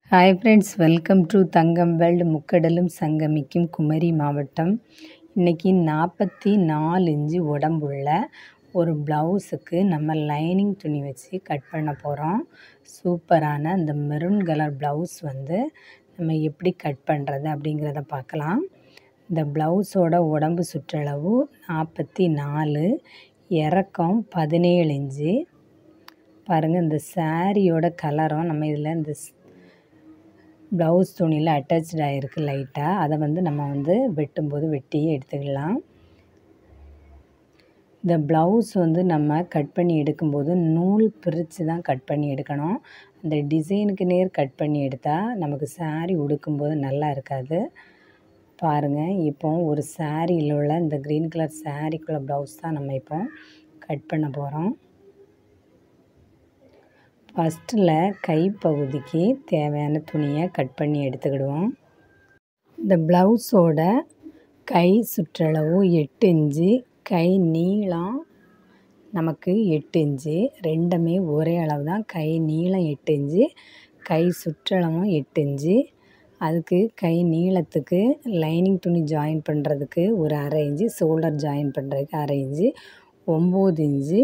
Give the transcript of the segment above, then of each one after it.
hi friends welcome to Thangam world முக்கடலும் சங்கமிக்கும் குமரி மாவட்டம் இன்றைக்கி நாற்பத்தி நாலு இன்ச்சு உடம்புள்ள ஒரு ப்ளவுஸுக்கு நம்ம லைனிங் துணி வச்சு கட் பண்ண போகிறோம் சூப்பரான இந்த மெரூன் கலர் ப்ளவுஸ் வந்து நம்ம எப்படி கட் பண்ணுறது அப்படிங்கிறத பார்க்கலாம் இந்த ப்ளவுஸோட உடம்பு சுற்றளவு நாற்பத்தி நாலு இறக்கம் பதினேழு இன்ச்சு பாருங்கள் இந்த சாரியோட கலரும் நம்ம இதில் இந்த ப்ளவுஸ் துணியில் அட்டாச்சாக ஆகிருக்கு லைட்டாக அதை வந்து நம்ம வந்து வெட்டும்போது வெட்டி எடுத்துக்கலாம் இந்த ப்ளவுஸ் வந்து நம்ம கட் பண்ணி எடுக்கும்போது நூல் பிரித்து தான் கட் பண்ணி எடுக்கணும் அந்த டிசைனுக்கு நேர் கட் பண்ணி எடுத்தால் நமக்கு சாரீ உடுக்கும்போது நல்லா இருக்காது பாருங்கள் இப்போ ஒரு சாரியில் உள்ள இந்த க்ரீன் கலர் சாரீக்குள்ள ப்ளவுஸ் தான் நம்ம இப்போ கட் பண்ண போகிறோம் ஃபஸ்ட்டில் கைப்பகுதிக்கு தேவையான துணியை கட் பண்ணி எடுத்துக்கிடுவோம் இந்த ப்ளவுஸோட கை சுற்றளவு எட்டு இன்ச்சு கை நீளம் நமக்கு எட்டு இன்ச்சு ரெண்டுமே ஒரே அளவு தான் கை நீளம் எட்டு இன்ச்சு கை சுற்றளவும் எட்டு இன்ச்சு அதுக்கு கை நீளத்துக்கு லைனிங் துணி ஜாயின் பண்ணுறதுக்கு ஒரு அரை இன்ச்சு ஷோல்டர் ஜாயின் பண்ணுறதுக்கு அரை இன்ச்சு ஒம்பது இன்ச்சு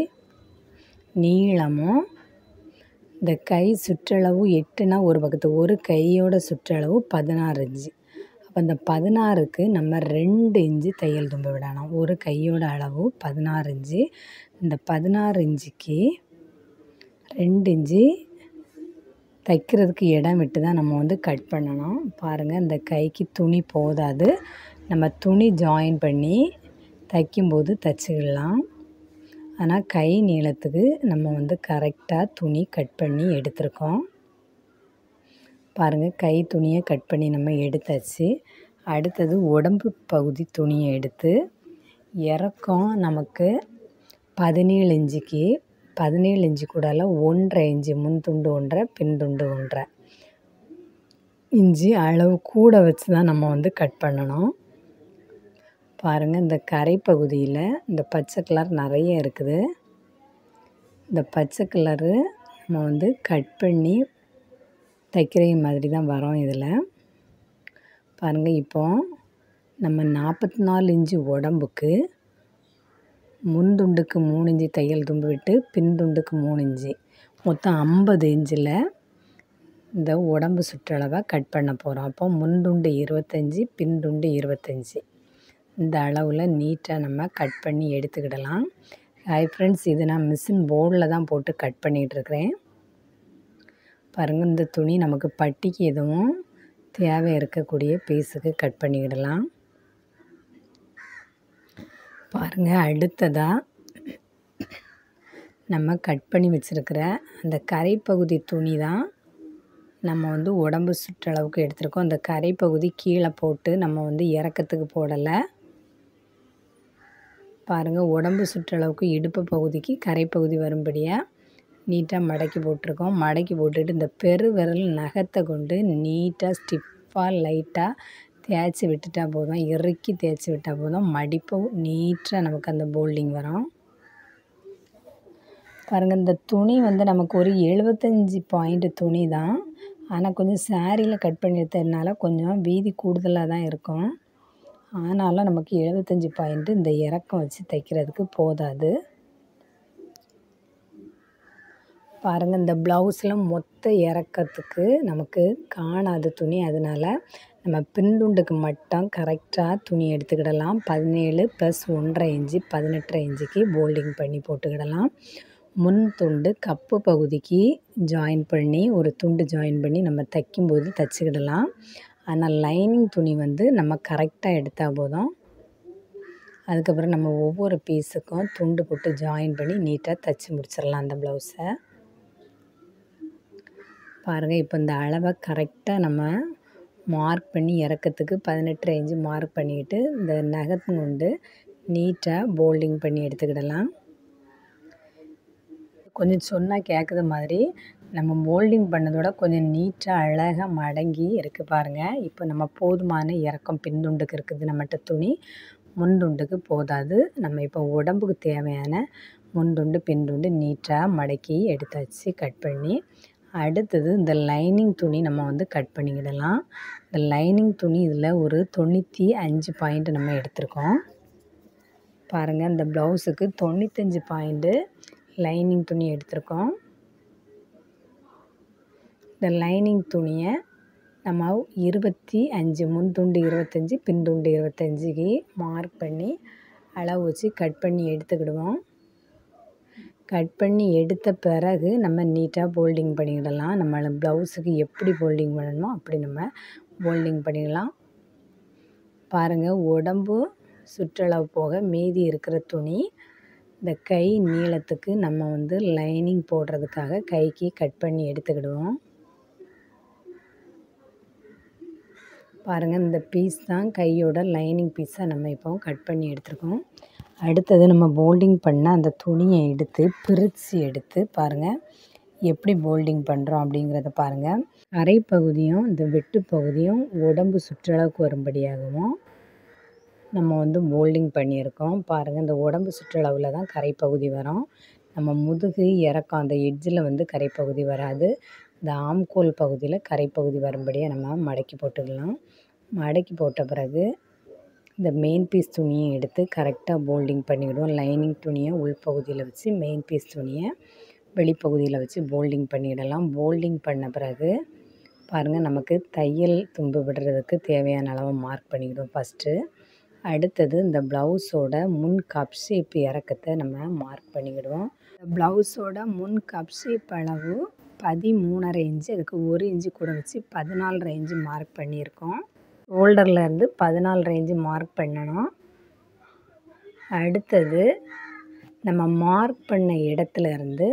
நீளமும் இந்த கை சுற்றளவு எட்டுனா ஒரு பக்கத்து ஒரு கையோட சுற்றளவு பதினாறு இன்ச்சு அப்போ இந்த பதினாறுக்கு நம்ம ரெண்டு இன்ச்சு தையல் தும்ப விடணும் ஒரு கையோட அளவு பதினாறு இன்ச்சு இந்த பதினாறு இன்ச்சுக்கு ரெண்டு இன்ச்சு தைக்கிறதுக்கு இடம் விட்டு தான் நம்ம வந்து கட் பண்ணணும் பாருங்கள் இந்த கைக்கு துணி போதாது நம்ம துணி ஜாயின் பண்ணி தைக்கும்போது தைச்சிக்கலாம் ஆனால் கை நீளத்துக்கு நம்ம வந்து கரெக்டாக துணி கட் பண்ணி எடுத்திருக்கோம் பாருங்கள் கை துணியை கட் பண்ணி நம்ம எடுத்தாச்சு அடுத்தது உடம்பு பகுதி துணியை எடுத்து இறக்கம் நமக்கு பதினேழு இன்ச்சுக்கு பதினேழு இன்ச்சு கூடால ஒன்றரை இன்ச்சு முன் துண்டு ஒன்றரை பின் துண்டு ஒன்றரை இன்ச்சு அளவு கூட வச்சு தான் நம்ம வந்து கட் பண்ணணும் பாருங்கள் இந்த கரை பகுதியில் இந்த பச்சை கலர் நிறைய இருக்குது இந்த பச்சை கலரு நம்ம வந்து கட் பண்ணி தைக்கிற மாதிரி தான் வரோம் இதில் பாருங்கள் இப்போ நம்ம நாற்பத்தி நாலு இன்ச்சு உடம்புக்கு முன்துண்டுக்கு மூணு இன்ச்சு தையல் தும்பு விட்டு பின் துண்டுக்கு மூணு இன்ச்சு மொத்தம் ஐம்பது இன்ச்சில் இந்த உடம்பு சுற்றளவை கட் பண்ண போகிறோம் அப்போ முன்துண்டு இருபத்தஞ்சி பின் துண்டு இருபத்தஞ்சி இந்த அளவில் நீட்டாக நம்ம கட் பண்ணி எடுத்துக்கிடலாம் ஹாய் ஃப்ரெண்ட்ஸ் இது நான் மிஷின் போர்டில் தான் போட்டு கட் பண்ணிகிட்ருக்கிறேன் பாருங்கள் இந்த துணி நமக்கு பட்டிக்கு எதுவும் தேவை இருக்கக்கூடிய பீஸுக்கு கட் பண்ணிக்கிடலாம் பாருங்கள் அடுத்ததாக நம்ம கட் பண்ணி வச்சுருக்கிற அந்த கரைப்பகுதி துணி தான் நம்ம வந்து உடம்பு சுற்றளவுக்கு எடுத்திருக்கோம் அந்த கரைப்பகுதி கீழே போட்டு நம்ம வந்து இறக்கத்துக்கு போடலை பாருங்கள் உடம்பு சுற்றளவுக்கு இடுப்பு பகுதிக்கு கரைப்பகுதி வரும்படியாக நீட்டாக மடக்கி போட்டிருக்கோம் மடக்கி போட்டுட்டு இந்த பெரு விரல் நகத்தை கொண்டு நீட்டாக ஸ்டிஃபாக லைட்டாக தேய்ச்சி விட்டுட்டா போதும் இறுக்கி தேய்ச்சி விட்டால் போதும் மடிப்பு நீட்டாக நமக்கு அந்த போல்டிங் வரும் பாருங்கள் இந்த துணி வந்து நமக்கு ஒரு எழுபத்தஞ்சி பாயிண்ட் துணி தான் ஆனால் கொஞ்சம் சாரியில் கட் பண்ணி எடுத்ததுனால கொஞ்சம் வீதி கூடுதலாக தான் இருக்கும் ஆனாலும் நமக்கு எழுபத்தஞ்சி பாயிண்ட்டு இந்த இறக்கம் வச்சு தைக்கிறதுக்கு போதாது பாருங்கள் இந்த ப்ளவுஸில் மொத்த இறக்கத்துக்கு நமக்கு காணாது துணி அதனால் நம்ம பின்துண்டுக்கு மட்டும் கரெக்டாக துணி எடுத்துக்கிடலாம் பதினேழு ப்ளஸ் ஒன்றரை இன்ச்சு பதினெட்டரை இன்ச்சுக்கு போல்டிங் பண்ணி போட்டுக்கிடலாம் முன் துண்டு கப்பு பகுதிக்கு ஜாயின் பண்ணி ஒரு துண்டு ஜாயின் பண்ணி நம்ம தைக்கும்போது தைச்சிக்கிடலாம் ஆனால் லைனிங் துணி வந்து நம்ம கரெக்டாக எடுத்தால் போதும் அதுக்கப்புறம் நம்ம ஒவ்வொரு பீஸுக்கும் துண்டு போட்டு ஜாயின் பண்ணி நீட்டாக தைச்சி முடிச்சிடலாம் அந்த ப்ளவுஸை பாருங்கள் இப்போ இந்த அளவை கரெக்டாக நம்ம மார்க் பண்ணி இறக்கத்துக்கு பதினெட்டு இன்ச்சு மார்க் பண்ணிக்கிட்டு இந்த நகத்து கொண்டு நீட்டாக போல்டிங் பண்ணி எடுத்துக்கிடலாம் கொஞ்சம் சொன்னால் கேட்குற மாதிரி நம்ம மோல்டிங் பண்ணதோட கொஞ்சம் நீட்டாக அழகாக மடங்கி இருக்குது பாருங்கள் இப்போ நம்ம போதுமான இறக்கம் பின்துண்டுக்கு இருக்குது நம்மகிட்ட துணி முன்துண்டுக்கு போதாது நம்ம இப்போ உடம்புக்கு தேவையான முன்துண்டு பின்துண்டு நீட்டாக மடக்கி எடுத்தாச்சு கட் பண்ணி அடுத்தது இந்த லைனிங் துணி நம்ம வந்து கட் பண்ணிக்கிடலாம் இந்த லைனிங் துணி இதில் ஒரு தொண்ணூற்றி அஞ்சு பாயிண்ட் நம்ம எடுத்திருக்கோம் பாருங்கள் இந்த ப்ளவுஸுக்கு தொண்ணூத்தஞ்சு பாயிண்ட்டு லைனிங் துணி எடுத்திருக்கோம் இந்த லைனிங் துணியை நம்ம இருபத்தி அஞ்சு முன் துண்டு இருபத்தஞ்சி பின் துண்டு இருபத்தஞ்சிக்கு மார்க் பண்ணி அளவு வச்சு கட் பண்ணி எடுத்துக்கிடுவோம் கட் பண்ணி எடுத்த பிறகு நம்ம நீட்டாக போல்டிங் பண்ணிக்கிடலாம் நம்ம ப்ளவுஸுக்கு எப்படி போல்டிங் பண்ணணுமோ அப்படி நம்ம போல்டிங் பண்ணிக்கலாம் பாருங்கள் உடம்பு சுற்றளவு போக மீதி இருக்கிற துணி இந்த கை நீளத்துக்கு நம்ம வந்து லைனிங் போடுறதுக்காக கைக்கு கட் பண்ணி எடுத்துக்கிடுவோம் பாருங்கள் இந்த பீஸ் தான் கையோட லைனிங் பீஸாக நம்ம இப்போ கட் பண்ணி எடுத்துருக்கோம் அடுத்தது நம்ம போல்டிங் பண்ண அந்த துணியை எடுத்து பிரித்து எடுத்து பாருங்கள் எப்படி போல்டிங் பண்ணுறோம் அப்படிங்கிறத பாருங்கள் அரை பகுதியும் இந்த வெட்டு பகுதியும் உடம்பு சுற்றளவுக்கு வரும்படியாகவும் நம்ம வந்து போல்டிங் பண்ணியிருக்கோம் பாருங்கள் இந்த உடம்பு சுற்றளவில் தான் கரைப்பகுதி வரும் நம்ம முதுகு இறக்கம் அந்த எட்ஜில் வந்து கரைப்பகுதி வராது இந்த ஆம்கோல் பகுதியில் கரைப்பகுதி வரும்படியாக நம்ம மடக்கி போட்டுக்கலாம் மடக்கி போட்ட பிறகு இந்த மெயின் பீஸ் துணியை எடுத்து கரெக்டாக போல்டிங் பண்ணிவிடுவோம் லைனிங் துணியை உள்பகுதியில் வச்சு மெயின் பீஸ் துணியை வெளிப்பகுதியில் வச்சு போல்டிங் பண்ணிடலாம் போல்டிங் பண்ண பிறகு பாருங்கள் நமக்கு தையல் தும்பு விடுறதுக்கு தேவையான அளவு மார்க் பண்ணிக்கிடுவோம் ஃபஸ்ட்டு அடுத்தது இந்த ப்ளவுஸோட முன் கப் ஷேப் இறக்கத்தை நம்ம மார்க் பண்ணிக்கிடுவோம் இந்த ப்ளவுஸோட முன் கப் ஷேப் அளவு பதிமூணரை இன்ச்சு அதுக்கு ஒரு இன்ச்சு கூட வச்சு பதினாலரை இன்ச்சு மார்க் பண்ணியிருக்கோம் ஷோல்டரில் இருந்து பதினாலரை இன்ச்சு மார்க் பண்ணணும் அடுத்தது நம்ம மார்க் பண்ண இடத்துல இருந்து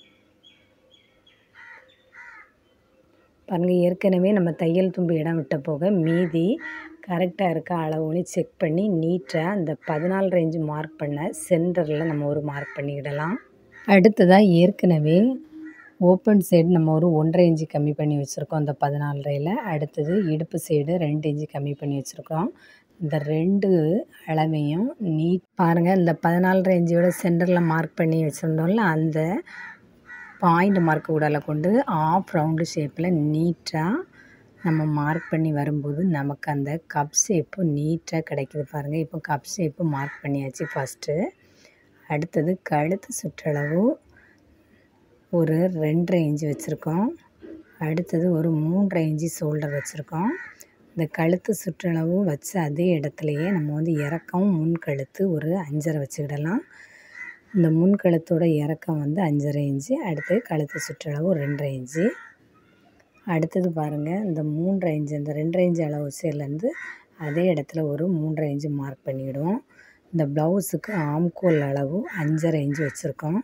பாருங்கள் ஏற்கனவே நம்ம தையல் தும்பு இடம் விட்ட போக மீதி கரெக்டாக இருக்க அளவுன்னு செக் பண்ணி நீட்டாக அந்த பதினாலு இன்ச்சு மார்க் பண்ண சென்டரில் நம்ம ஒரு மார்க் பண்ணிக்கிடலாம் அடுத்ததாக ஏற்கனவே ஓப்பன் சைடு நம்ம ஒரு ஒன்றரை இன்ச்சு கம்மி பண்ணி வச்சுருக்கோம் அந்த பதினாலரையில் அடுத்தது இடுப்பு சைடு ரெண்டு இன்ச்சு கம்மி பண்ணி வச்சுருக்கோம் இந்த ரெண்டு அளவையும் நீட் பாருங்கள் இந்த பதினாலரை இன்ச்சோட சென்டரில் மார்க் பண்ணி வச்சுருந்தோம்ல அந்த பாயிண்ட் மார்க் கூடால கொண்டு ஆஃப் ரவுண்டு ஷேப்பில் நீட்டாக நம்ம மார்க் பண்ணி வரும்போது நமக்கு அந்த கப் ஷேப்பு நீட்டாக கிடைக்கிது பாருங்கள் இப்போ கப் ஷேப்பு மார்க் பண்ணியாச்சு ஃபஸ்ட்டு அடுத்தது கழுத்து சுற்றளவு ஒரு ரெண்டரை இன்ச்சு வச்சுருக்கோம் அடுத்தது ஒரு மூன்றரை இன்ச்சு ஷோல்டர் வச்சுருக்கோம் இந்த கழுத்து சுற்றளவு வச்ச அதே இடத்துலையே நம்ம வந்து இறக்கம் முன் கழுத்து ஒரு அஞ்சரை வச்சுக்கிடலாம் இந்த முன் கழுத்தோட இறக்கம் வந்து அஞ்சரை இன்ச்சு அடுத்து கழுத்து சுற்றளவு ரெண்டரை இன்ச்சு அடுத்தது பாருங்கள் இந்த மூன்றரை இன்ச்சு இந்த ரெண்டரை இன்ச்சு அளவு சேர்லேருந்து அதே இடத்துல ஒரு மூன்றரை இன்ச்சு மார்க் பண்ணிவிடுவோம் இந்த ப்ளவுஸுக்கு ஆம்கோல் அளவு அஞ்சரை இன்ச்சு வச்சுருக்கோம்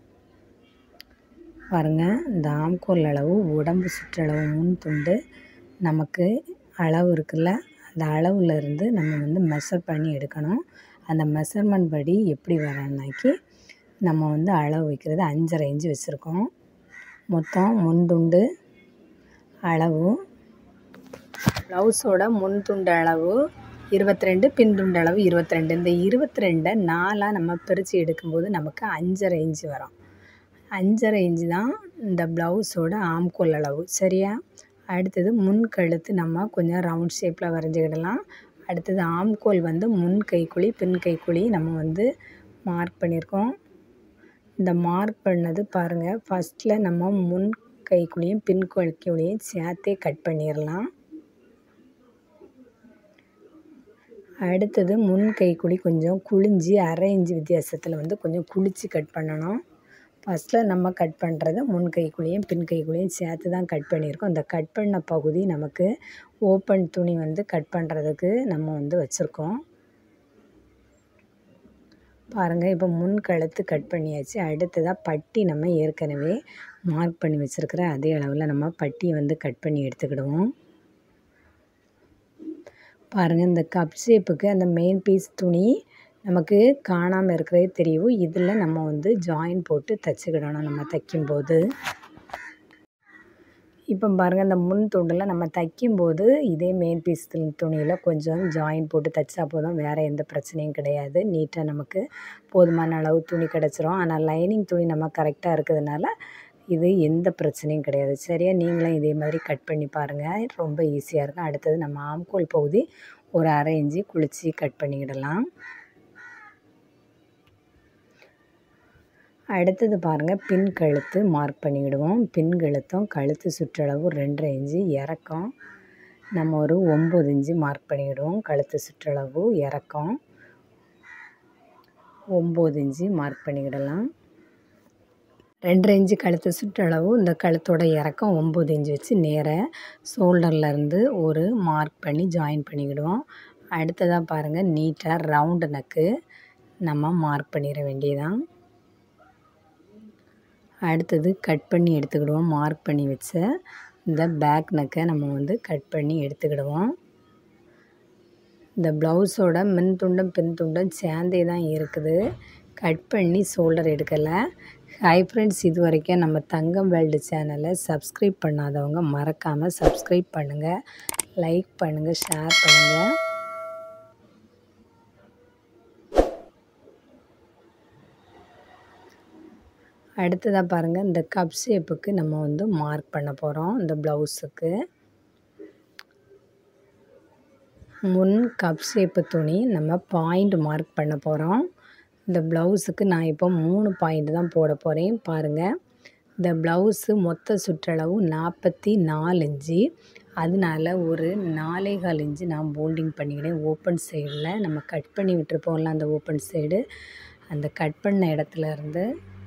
பாருங்கள் இந்த ஆம்கோல் அளவு உடம்பு சுற்றளவு முன் துண்டு நமக்கு அளவு இருக்குல்ல அந்த அளவில் இருந்து நம்ம வந்து மெஷர் பண்ணி எடுக்கணும் அந்த மெஷர்மெண்ட் படி எப்படி வரனாக்கி நம்ம வந்து அளவு வைக்கிறது அஞ்சரை இன்ச்சு வச்சுருக்கோம் மொத்தம் முன் துண்டு அளவு ப்ளவுஸோட முன் துண்டு அளவு இருபத்தி ரெண்டு பின் துண்டு அளவு இருபத்தி ரெண்டு இந்த இருபத்தி ரெண்டை நாலாக நம்ம பிரித்து எடுக்கும்போது நமக்கு அஞ்சரை இன்ச்சு வரும் அஞ்சரை இன்ச்சு தான் இந்த ப்ளவுஸோட ஆம்கோல் அளவு சரியா அடுத்தது முன் கழுத்து நம்ம கொஞ்சம் ரவுண்ட் ஷேப்பில் வரைஞ்சிக்கிடலாம் அடுத்தது ஆம்கோல் வந்து முன் கைக்குழி பின் கைக்குழி நம்ம வந்து மார்க் பண்ணியிருக்கோம் இந்த மார்க் பண்ணது பாருங்கள் ஃபஸ்ட்டில் நம்ம முன் கைக்குழியும் பின் கைக்குழியும் சேர்த்தே கட் பண்ணிடலாம் அடுத்தது முன் கைக்குழி கொஞ்சம் குழிஞ்சி அரை இன்ச்சு வித்தியாசத்தில் வந்து கொஞ்சம் குளித்து கட் பண்ணணும் ஃபஸ்ட்டில் நம்ம கட் பண்ணுறது முன் கைக்குழியும் பின் கைக்குழியும் சேர்த்து தான் கட் பண்ணியிருக்கோம் அந்த கட் பண்ண பகுதி நமக்கு ஓப்பன் துணி வந்து கட் பண்ணுறதுக்கு நம்ம வந்து வச்சுருக்கோம் பாருங்கள் இப்போ முன் கழுத்து கட் பண்ணியாச்சு அடுத்ததாக பட்டி நம்ம ஏற்கனவே மார்க் பண்ணி வச்சுருக்கிற அதே அளவில் நம்ம பட்டியை வந்து கட் பண்ணி எடுத்துக்கிடுவோம் பாருங்கள் இந்த கப் ஷேப்புக்கு அந்த மெயின் பீஸ் துணி நமக்கு காணாமல் இருக்கிறதே தெரியும் இதில் நம்ம வந்து ஜாயின் போட்டு தைச்சிக்கிடணும் நம்ம தைக்கும்போது இப்போ பாருங்கள் இந்த முன் துண்டில் நம்ம தைக்கும்போது இதே மெயின் பீஸ் துணியில் கொஞ்சம் ஜாயின் போட்டு தைச்சா போதும் வேறு எந்த பிரச்சனையும் கிடையாது நீட்டாக நமக்கு போதுமான அளவு துணி கிடச்சிரும் ஆனால் லைனிங் துணி நம்ம கரெக்டாக இருக்கிறதுனால இது எந்த பிரச்சனையும் கிடையாது சரியா நீங்களும் இதே மாதிரி கட் பண்ணி பாருங்கள் ரொம்ப ஈஸியாக இருக்கும் அடுத்தது நம்ம ஆம்கோல் பகுதி ஒரு அரை இன்ச்சு குளித்து கட் பண்ணிக்கிடலாம் அடுத்தது பாருங்கள் பின் கழுத்து மார்க் பண்ணிக்கிடுவோம் பின் கழுத்தும் கழுத்து சுற்றளவு ரெண்டரை இன்ச்சு இறக்கம் நம்ம ஒரு ஒம்பது இன்ச்சு மார்க் பண்ணிக்கிடுவோம் கழுத்து சுற்றளவு இறக்கம் ஒம்பது இன்ச்சு மார்க் பண்ணிக்கிடலாம் ரெண்டரை இன்ச்சு கழுத்து சுற்றளவு இந்த கழுத்தோட இறக்கம் ஒம்பது இன்ச்சு வச்சு நேராக ஷோல்டர்லேருந்து ஒரு மார்க் பண்ணி ஜாயின் பண்ணிக்கிடுவோம் அடுத்ததாக பாருங்கள் நீட்டாக ரவுண்டு நக்கு நம்ம மார்க் பண்ணிட வேண்டியதான் அடுத்தது கட் பண்ணி எடுத்துக்கிடுவோம் மார்க் பண்ணி வச்ச இந்த பேக் நக்கை நம்ம வந்து கட் பண்ணி எடுத்துக்கிடுவோம் இந்த ப்ளவுஸோட மின் துண்டம் பின் துண்டம் சேர்ந்தே தான் இருக்குது கட் பண்ணி ஷோல்டர் எடுக்கலை ஹாய் ஃப்ரெண்ட்ஸ் இது வரைக்கும் நம்ம தங்கம் வேர்ல்டு சேனலை சப்ஸ்கிரைப் பண்ணாதவங்க மறக்காமல் சப்ஸ்கிரைப் பண்ணுங்கள் லைக் பண்ணுங்கள் ஷேர் பண்ணுங்கள் அடுத்ததாக பாருங்கள் இந்த கப் ஷேப்புக்கு நம்ம வந்து மார்க் பண்ண போகிறோம் இந்த ப்ளவுஸுக்கு முன் கப் ஷேப்பு துணி நம்ம பாயிண்ட் மார்க் பண்ண போகிறோம் இந்த ப்ளவுஸுக்கு நான் இப்போ மூணு பாயிண்ட் தான் போட போகிறேன் பாருங்கள் இந்த ப்ளவுஸு மொத்த சுற்றளவு நாற்பத்தி நாலு இன்ச்சு அதனால ஒரு நாலே கால் இன்ச்சு நான் போல்டிங் பண்ணிக்கிட்டேன் ஓப்பன் சைடில் நம்ம கட் பண்ணி விட்டுருப்போம்ல அந்த ஓப்பன் சைடு அந்த கட் பண்ண இடத்துல இருந்து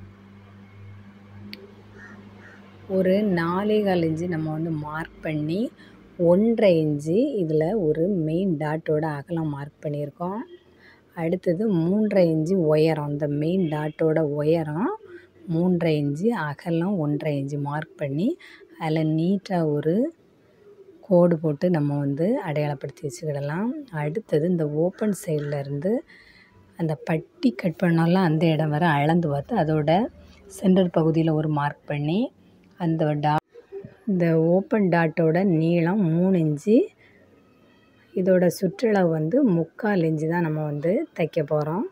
ஒரு நாலே கால் இன்ச்சு நம்ம வந்து மார்க் பண்ணி ஒன்றரை இன்ச்சு இதில் ஒரு மெயின் டாட்டோட அகலம் மார்க் பண்ணியிருக்கோம் அடுத்தது மூன்றரை இன்ச்சு உயரம் இந்த மெயின் டாட்டோட உயரம் மூன்றரை இன்ச்சு அகலம் ஒன்றரை இன்ச்சு மார்க் பண்ணி அதில் நீட்டாக ஒரு கோடு போட்டு நம்ம வந்து அடையாளப்படுத்தி வச்சுக்கிடலாம் அடுத்தது இந்த ஓப்பன் சைடில் இருந்து அந்த பட்டி கட் பண்ணோம்ல அந்த இடம் வரை அளந்து பார்த்து அதோட சென்டர் பகுதியில் ஒரு மார்க் பண்ணி அந்த டா இந்த ஓப்பன் டாட்டோட நீளம் மூணு இன்ச்சு இதோட சுற்றளவு வந்து முக்கால் இன்ச்சு தான் நம்ம வந்து தைக்க போகிறோம்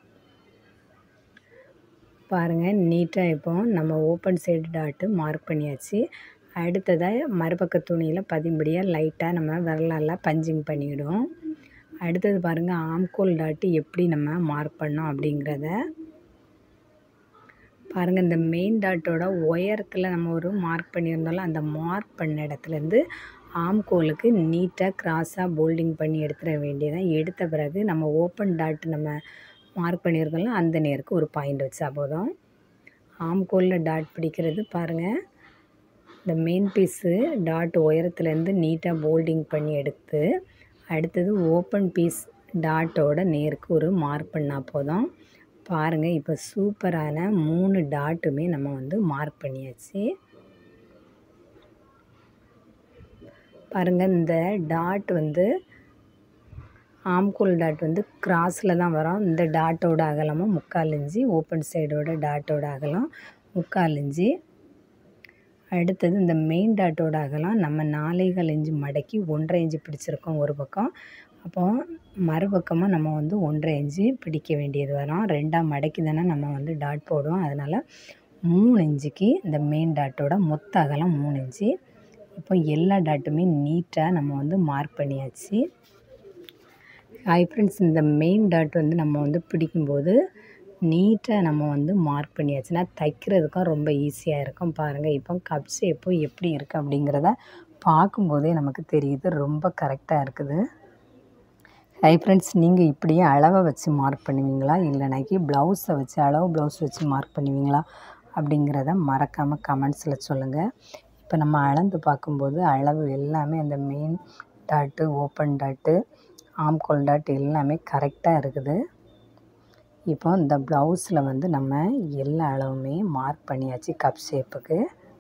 பாருங்கள் நீட்டாக இப்போ நம்ம ஓப்பன் சைடு டாட்டு மார்க் பண்ணியாச்சு அடுத்ததாக மறுபக்க துணியில் பதிம்படியாக லைட்டாக நம்ம விரலால் பஞ்சிங் பண்ணிவிடுவோம் அடுத்தது பாருங்கள் ஆம்கோல் டாட்டு எப்படி நம்ம மார்க் பண்ணோம் அப்படிங்கிறத பாருங்கள் இந்த மெயின் டாட்டோட உயரத்தில் நம்ம ஒரு மார்க் பண்ணியிருந்தோம்ல அந்த மார்க் பண்ண இடத்துலேருந்து ஆம்கோலுக்கு நீட்டாக க்ராஸாக போல்டிங் பண்ணி எடுத்துட வேண்டியதான் எடுத்த பிறகு நம்ம ஓப்பன் டாட் நம்ம மார்க் பண்ணியிருக்கோம்ல அந்த நேருக்கு ஒரு பாயிண்ட் வச்சா போதும் ஆம்கோலில் டாட் பிடிக்கிறது பாருங்கள் இந்த மெயின் பீஸு டாட் உயரத்துலேருந்து நீட்டாக போல்டிங் பண்ணி எடுத்து அடுத்தது ஓப்பன் பீஸ் டாட்டோட நேருக்கு ஒரு மார்க் பண்ணால் போதும் பாருங்கள் இப்போ சூப்பரான மூணு டாட்டுமே நம்ம வந்து மார்க் பண்ணியாச்சு பாருங்கள் இந்த டாட் வந்து ஆம்கோல் டாட் வந்து கிராஸில் தான் வரும் இந்த டாட்டோட அகலமும் முக்கால் இன்ச்சு ஓப்பன் சைடோட டாட்டோட அகலம் முக்கால் இன்ச்சு அடுத்தது இந்த மெயின் டாட்டோட அகலம் நம்ம நாலேகால் இன்ச்சு மடக்கி ஒன்றரை இன்ச்சு பிடிச்சிருக்கோம் ஒரு பக்கம் அப்போ மறுபக்கமாக நம்ம வந்து ஒன்றரை இன்ச்சு பிடிக்க வேண்டியது வரும் ரெண்டாம் மடக்கி தானே நம்ம வந்து டாட் போடுவோம் அதனால் மூணு இன்ச்சுக்கு இந்த மெயின் டாட்டோட மொத்த அகலம் மூணு இன்ச்சு இப்போ எல்லா டாட்டுமே நீட்டாக நம்ம வந்து மார்க் பண்ணியாச்சு ஹாய் ஃப்ரெண்ட்ஸ் இந்த மெயின் டாட் வந்து நம்ம வந்து பிடிக்கும்போது நீட்டாக நம்ம வந்து மார்க் பண்ணியாச்சுன்னா தைக்கிறதுக்கும் ரொம்ப ஈஸியாக இருக்கும் பாருங்கள் இப்போ கப் ஷேப்பு எப்படி இருக்குது அப்படிங்கிறத பார்க்கும்போதே நமக்கு தெரியுது ரொம்ப கரெக்டாக இருக்குது ஹை ஃப்ரெண்ட்ஸ் நீங்கள் இப்படியே அளவை வச்சு மார்க் பண்ணுவீங்களா இல்லைனாக்கி ப்ளவுஸை வச்சு அளவு ப்ளவுஸ் வச்சு மார்க் பண்ணுவீங்களா அப்படிங்கிறத மறக்காமல் கமெண்ட்ஸில் சொல்லுங்கள் இப்போ நம்ம அளந்து பார்க்கும்போது அளவு எல்லாமே அந்த மெயின் டாட்டு ஓப்பன் டாட்டு ஆம்கோல் டாட் எல்லாமே கரெக்டாக இருக்குது இப்போ இந்த ப்ளவுஸில் வந்து நம்ம எல்லா அளவுமே மார்க் பண்ணியாச்சு கப் ஷேப்புக்கு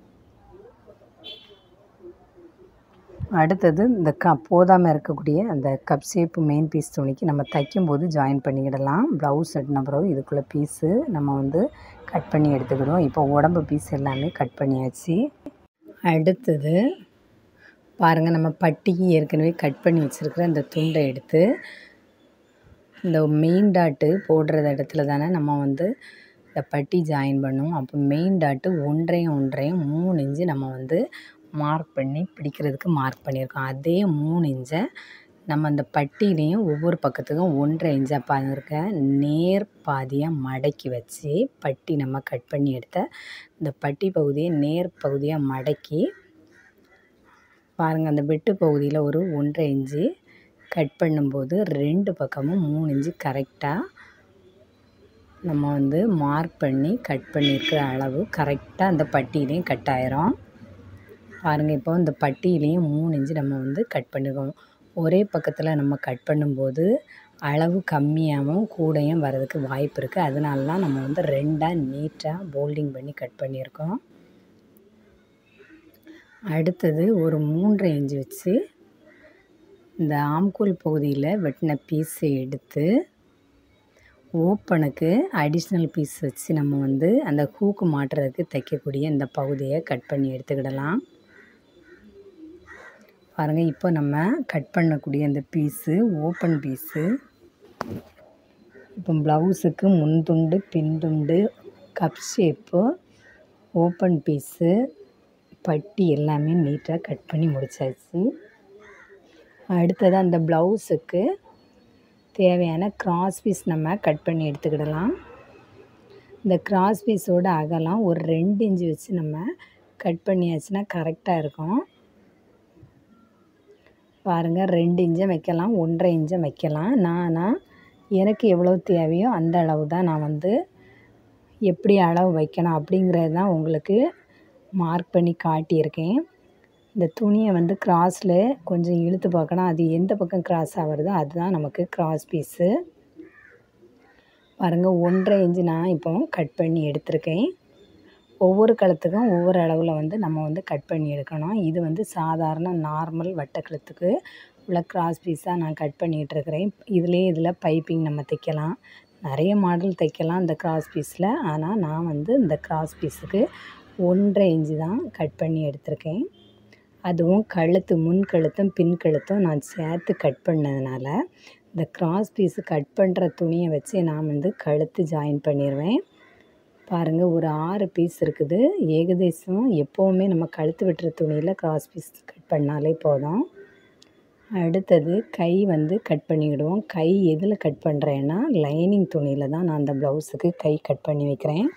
அடுத்தது இந்த க போதாமல் இருக்கக்கூடிய அந்த கப் ஷேப்பு மெயின் பீஸ் துணிக்கு நம்ம தைக்கும்போது ஜாயின் பண்ணிக்கிடலாம் ப்ளவுஸ் எட்டின பிறகு இதுக்குள்ளே பீஸு நம்ம வந்து கட் பண்ணி எடுத்துக்கிடுவோம் இப்போ உடம்பு பீஸ் எல்லாமே கட் பண்ணியாச்சு அடுத்தது பாருங்கள் நம்ம பட்டிக்கு ஏற்கனவே கட் பண்ணி வச்சுருக்கிற அந்த துண்டை எடுத்து இந்த மெயின் டாட்டு போடுற இடத்துல தானே நம்ம வந்து இந்த பட்டி ஜாயின் பண்ணுவோம் அப்போ மெயின் டாட்டு ஒன்றையும் ஒன்றையும் மூணு இன்ச்சு நம்ம வந்து மார்க் பண்ணி பிடிக்கிறதுக்கு மார்க் பண்ணியிருக்கோம் அதே மூணு இன்ச்சை நம்ம அந்த பட்டியிலையும் ஒவ்வொரு பக்கத்துக்கும் ஒன்றரை இன்ச்சாக பாருங்க நேர் பாதியாக மடக்கி வச்சு பட்டி நம்ம கட் பண்ணி எடுத்த இந்த பட்டி பகுதியை நேர் பகுதியாக மடக்கி பாருங்கள் அந்த வெட்டு பகுதியில் ஒரு ஒன்றரை இன்ச்சு கட் பண்ணும்போது ரெண்டு பக்கமும் மூணு இன்ச்சு கரெக்டாக நம்ம வந்து மார்க் பண்ணி கட் பண்ணியிருக்கிற அளவு கரெக்டாக அந்த பட்டியிலையும் கட் ஆயிரும் பாருங்கள் இப்போ இந்த பட்டியிலையும் மூணு இன்ச்சு நம்ம வந்து கட் பண்ணிருக்கோம் ஒரே பக்கத்தில் நம்ம கட் பண்ணும்போது அளவு கம்மியாகவும் கூடையும் வர்றதுக்கு வாய்ப்பு இருக்குது அதனால தான் நம்ம வந்து ரெண்டாக நீட்டாக போல்டிங் பண்ணி கட் பண்ணியிருக்கோம் அடுத்தது ஒரு மூன்றரை இன்ச்சு வச்சு இந்த ஆம்கோல் பகுதியில் வெட்டின பீஸை எடுத்து ஓப்பனுக்கு அடிஷ்னல் பீஸ் வச்சு நம்ம வந்து அந்த ஹூக்கு மாட்டுறதுக்கு தைக்கக்கூடிய இந்த பகுதியை கட் பண்ணி எடுத்துக்கிடலாம் பாருங்கள் இப்போ நம்ம கட் பண்ணக்கூடிய அந்த பீஸு ஓப்பன் பீஸு இப்போ ப்ளவுஸுக்கு முன் துண்டு பின் துண்டு கப் ஷேப்பு ஓப்பன் பீஸு பட்டி எல்லாமே நீட்டாக கட் பண்ணி முடிச்சாச்சு அடுத்தது அந்த ப்ளவுஸுக்கு தேவையான கிராஸ் பீஸ் நம்ம கட் பண்ணி எடுத்துக்கிடலாம் இந்த கிராஸ் பீஸோட அகலம் ஒரு ரெண்டு இன்ச்சு வச்சு நம்ம கட் பண்ணியாச்சுன்னா கரெக்டாக இருக்கும் பாருங்கள் ரெண்டு இன்ச்சும் வைக்கலாம் ஒன்றரை இன்ச்சும் வைக்கலாம் நானா எனக்கு எவ்வளோ தேவையோ அந்த அளவு தான் நான் வந்து எப்படி அளவு வைக்கணும் அப்படிங்கிறது தான் உங்களுக்கு மார்க் பண்ணி காட்டியிருக்கேன் இந்த துணியை வந்து கிராஸில் கொஞ்சம் இழுத்து பார்க்கணும் அது எந்த பக்கம் கிராஸாக வருதோ அதுதான் நமக்கு கிராஸ் பீஸு பாருங்கள் ஒன்றரை இன்ச்சு நான் இப்போ கட் பண்ணி எடுத்திருக்கேன் ஒவ்வொரு கழுத்துக்கும் ஒவ்வொரு அளவில் வந்து நம்ம வந்து கட் பண்ணி எடுக்கணும் இது வந்து சாதாரண நார்மல் வட்டக்கழுத்துக்கு உள்ள கிராஸ் பீஸாக நான் கட் பண்ணிகிட்ருக்கிறேன் இதிலே இதில் பைப்பிங் நம்ம தைக்கலாம் நிறைய மாடல் தைக்கலாம் இந்த கிராஸ் பீஸில் ஆனால் நான் வந்து இந்த கிராஸ் பீஸுக்கு ஒன்றரை இன்ச்சு தான் கட் பண்ணி எடுத்திருக்கேன் அதுவும் கழுத்து முன் கழுத்தும் பின் கழுத்தும் நான் சேர்த்து கட் பண்ணதுனால இந்த கிராஸ் பீஸு கட் பண்ணுற துணியை வச்சு நான் வந்து கழுத்து ஜாயின் பண்ணிடுவேன் பாருங்கள் ஒரு ஆறு பீஸ் இருக்குது ஏகதேசம் எப்போவுமே நம்ம கழுத்து வெட்டுற துணியில் கிராஸ் பீஸ் கட் பண்ணாலே போதும் அடுத்தது கை வந்து கட் பண்ணிவிடுவோம் கை எதில் கட் பண்ணுறேன்னா லைனிங் துணியில் தான் நான் அந்த ப்ளவுஸுக்கு கை கட் பண்ணி வைக்கிறேன்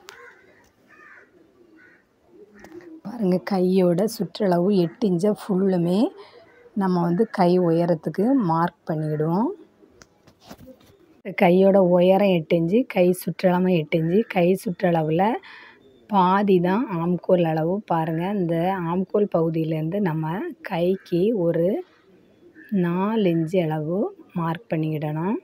பாருங்கள் கையோட சுற்றளவு எட்டு இன்ச்சை ஃபுல்லுமே நம்ம வந்து கை உயரத்துக்கு மார்க் பண்ணிவிடுவோம் கையோட உயரம் எட்டு இன்ச்சு கை சுற்றளவு எட்டு இன்ச்சு கை சுற்றளவில் பாதி தான் ஆம்கோல் அளவு பாருங்கள் இந்த ஆம்கோல் பகுதியிலேருந்து நம்ம கைக்கு ஒரு நாலு இன்ச்சு அளவு மார்க் பண்ணிக்கிடணும்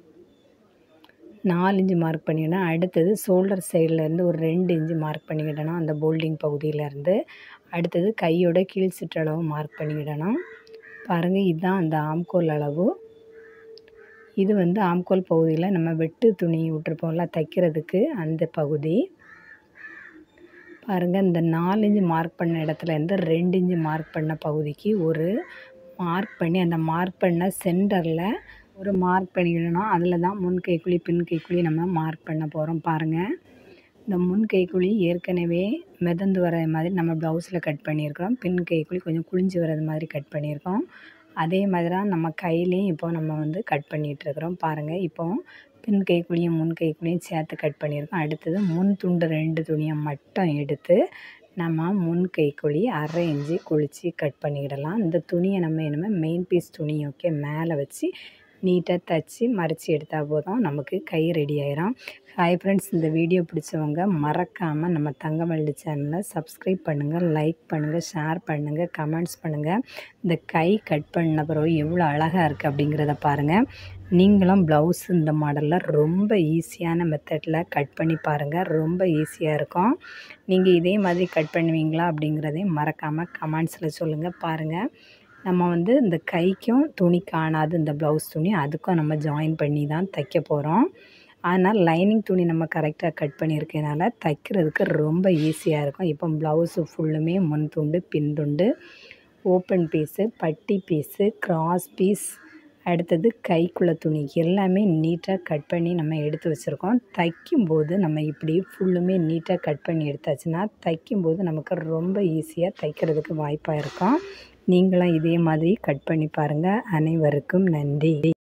நாலு இன்ச்சு மார்க் பண்ணிக்கிடணும் அடுத்தது ஷோல்டர் சைட்லேருந்து ஒரு ரெண்டு இன்ச்சு மார்க் பண்ணிக்கிடணும் அந்த போல்டிங் பகுதியிலேருந்து அடுத்தது கையோட கீழ் சுற்றளவு மார்க் பண்ணிக்கிடணும் பாருங்கள் இதுதான் அந்த ஆம்கோல் அளவு இது வந்து ஆம்கோல் பகுதியில் நம்ம வெட்டு துணி விட்டுருப்போம்ல தைக்கிறதுக்கு அந்த பகுதி பாருங்கள் இந்த நாலு இன்ச்சு மார்க் பண்ண இடத்துல இருந்து ரெண்டு இன்ச்சு மார்க் பண்ண பகுதிக்கு ஒரு மார்க் பண்ணி அந்த மார்க் பண்ண சென்டரில் ஒரு மார்க் பண்ணிக்கிடணும் அதில் தான் முன் கைக்குழி பின் கைக்குழி நம்ம மார்க் பண்ண போகிறோம் பாருங்கள் இந்த முன் கைக்குழி ஏற்கனவே மிதந்து வர மாதிரி நம்ம ப்ளவுஸில் கட் பண்ணியிருக்கிறோம் பின் கைக்குழி கொஞ்சம் குழிஞ்சு வர்றது மாதிரி கட் பண்ணியிருக்கோம் அதே மாதிரி தான் நம்ம கையிலையும் இப்போ நம்ம வந்து கட் பண்ணிகிட்ருக்குறோம் பாருங்கள் இப்போ பின் கைக்குழியும் முன் கைக்குழியும் சேர்த்து கட் பண்ணியிருக்கோம் அடுத்தது முன் துண்டு ரெண்டு துணியை மட்டும் எடுத்து நம்ம முன் கைக்குழி அரை இன்ச்சு குழித்து கட் பண்ணிக்கிடலாம் இந்த துணியை நம்ம இனிமேல் மெயின் பீஸ் துணி ஓகே மேலே வச்சு நீட்டாக தைச்சி மறைச்சி எடுத்தால் போதும் நமக்கு கை ரெடி ஆயிரும் ஹாய் ஃப்ரெண்ட்ஸ் இந்த வீடியோ பிடிச்சவங்க மறக்காமல் நம்ம தங்கமல்லி சேனலை சப்ஸ்கிரைப் பண்ணுங்கள் லைக் பண்ணுங்கள் ஷேர் பண்ணுங்கள் கமெண்ட்ஸ் பண்ணுங்கள் இந்த கை கட் பண்ண பிறகு எவ்வளோ அழகாக இருக்குது அப்படிங்கிறத பாருங்கள் நீங்களும் ப்ளவுஸ் இந்த மாடலில் ரொம்ப ஈஸியான மெத்தடில் கட் பண்ணி பாருங்கள் ரொம்ப ஈஸியாக இருக்கும் நீங்கள் இதே மாதிரி கட் பண்ணுவீங்களா அப்படிங்கிறதையும் மறக்காமல் கமெண்ட்ஸில் சொல்லுங்கள் பாருங்கள் நம்ம வந்து இந்த கைக்கும் துணி காணாது இந்த ப்ளவுஸ் துணி அதுக்கும் நம்ம ஜாயின் பண்ணி தான் தைக்க போகிறோம் ஆனால் லைனிங் துணி நம்ம கரெக்டாக கட் பண்ணியிருக்கனால தைக்கிறதுக்கு ரொம்ப ஈஸியாக இருக்கும் இப்போ ப்ளவுஸு ஃபுல்லுமே முன் துண்டு பின் துண்டு ஓப்பன் பீஸு பட்டி பீஸு கிராஸ் பீஸ் அடுத்தது கைக்குள்ள துணி எல்லாமே நீட்டாக கட் பண்ணி நம்ம எடுத்து வச்சுருக்கோம் தைக்கும்போது நம்ம இப்படி ஃபுல்லுமே நீட்டாக கட் பண்ணி எடுத்தாச்சுன்னா தைக்கும்போது நமக்கு ரொம்ப ஈஸியாக தைக்கிறதுக்கு வாய்ப்பாக இருக்கும் நீங்களும் இதே மாதிரி கட் பண்ணி பாருங்கள் அனைவருக்கும் நன்றி